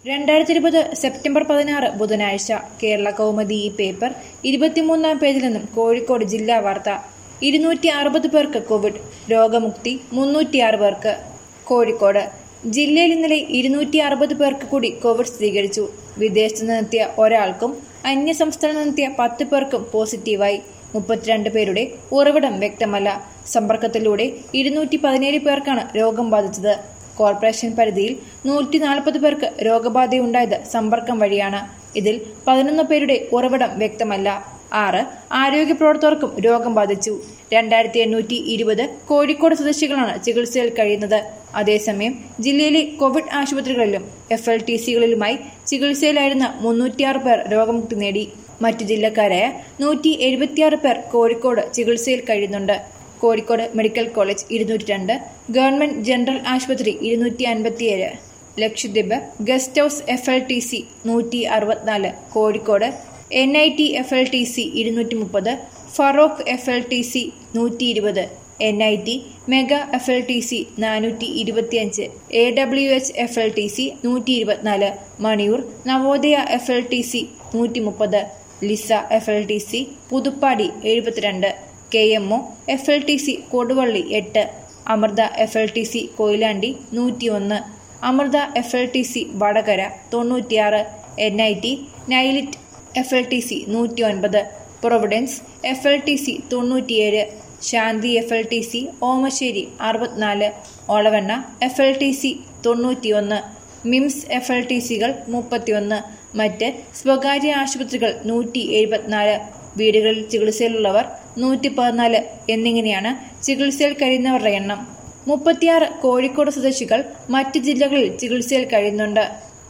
രണ്ടായിരത്തി ഇരുപത് സെപ്റ്റംബർ പതിനാറ് ബുധനാഴ്ച കേരള കൗമുദി ഈ പേപ്പർ ഇരുപത്തിമൂന്നാം പേജിൽ നിന്നും കോഴിക്കോട് ജില്ലാ വാർത്ത ഇരുന്നൂറ്റി അറുപത് പേർക്ക് കോവിഡ് രോഗമുക്തി മുന്നൂറ്റിയാറ് പേർക്ക് കോഴിക്കോട് ജില്ലയിൽ ഇന്നലെ ഇരുന്നൂറ്റി അറുപത് പേർക്ക് കൂടി കോവിഡ് സ്ഥിരീകരിച്ചു വിദേശത്ത് നിന്നെത്തിയ ഒരാൾക്കും അന്യസംസ്ഥാനത്ത് നിന്നെത്തിയ പത്ത് പേർക്കും പോസിറ്റീവായി മുപ്പത്തിരണ്ട് പേരുടെ ഉറവിടം വ്യക്തമല്ല സമ്പർക്കത്തിലൂടെ ഇരുന്നൂറ്റി പതിനേഴ് പേർക്കാണ് രോഗം ബാധിച്ചത് കോർപ്പറേഷൻ പരിധിയിൽ നൂറ്റി നാൽപ്പത് പേർക്ക് രോഗബാധയുണ്ടായത് സമ്പർക്കം വഴിയാണ് ഇതിൽ പതിനൊന്ന് പേരുടെ ഉറവിടം വ്യക്തമല്ല ആറ് ആരോഗ്യ പ്രവർത്തകർക്കും രോഗം ബാധിച്ചു രണ്ടായിരത്തി എണ്ണൂറ്റി ഇരുപത് കോഴിക്കോട് സ്വദേശികളാണ് ചികിത്സയിൽ കഴിയുന്നത് അതേസമയം ജില്ലയിലെ കോവിഡ് ആശുപത്രികളിലും എഫ് എൽ ടി സികളിലുമായി ചികിത്സയിലായിരുന്ന മുന്നൂറ്റിയാറ് പേർ രോഗമുക്തി നേടി മറ്റു ജില്ലക്കാരായ നൂറ്റി എഴുപത്തിയാറ് പേർ കോഴിക്കോട് ചികിത്സയിൽ കഴിയുന്നുണ്ട് കോഴിക്കോട് മെഡിക്കൽ കോളേജ് ഇരുന്നൂറ്റി രണ്ട് ഗവൺമെന്റ് ജനറൽ ആശുപത്രി ഇരുന്നൂറ്റി അൻപത്തിയേഴ് Lakshadweep guest house F L T C നൂറ്റി അറുപത്തിനാല് Kozhikode N I T F L T C ഇരുന്നൂറ്റി മുപ്പത് Feroke F L T C നൂറ്റി ഇരുപത് N I T mega F L T C നാനൂറ്റി ഇരുപത്തിയഞ്ച് A W H F L T C നൂറ്റി ഇരുപത്തിനാല് Maniyur Navodaya F L T C നൂറ്റി മുപ്പത് Lisa F L T C Puthuppady എഴുപത്തിരണ്ട് K M O F L T C Koduvally എട്ട് Amrita F L T C Koyilandy നൂറ്റിയൊന്ന് Amrita F L T C Vadakara തൊണ്ണൂറ്റിയാറ് N I T NIELIT F L T C നൂറ്റി ഒൻപത് Providence F L T C തൊണ്ണൂറ്റിയേഴ് Shanthi F L T C Omassery അറുപത്തിനാല് Olavanna F L T C തൊണ്ണൂറ്റിയൊന്ന് MIMS F L T സികൾ മുപ്പത്തിയൊന്ന് മറ്റ് സ്വകാര്യ ആശുപത്രികൾ നൂറ്റി എഴുപത്തിനാല് വീടുകളിൽ ചികിത്സയിലുള്ളവർ നൂറ്റി പതിനാല് എന്നിങ്ങനെയാണ് ചികിത്സയിൽ കഴിയുന്നവരുടെ എണ്ണം മുപ്പത്തിയാറ് കോഴിക്കോട് സ്വദേശികൾ മറ്റ് ജില്ലകളിൽ ചികിത്സയിൽ കഴിയുന്നുണ്ട്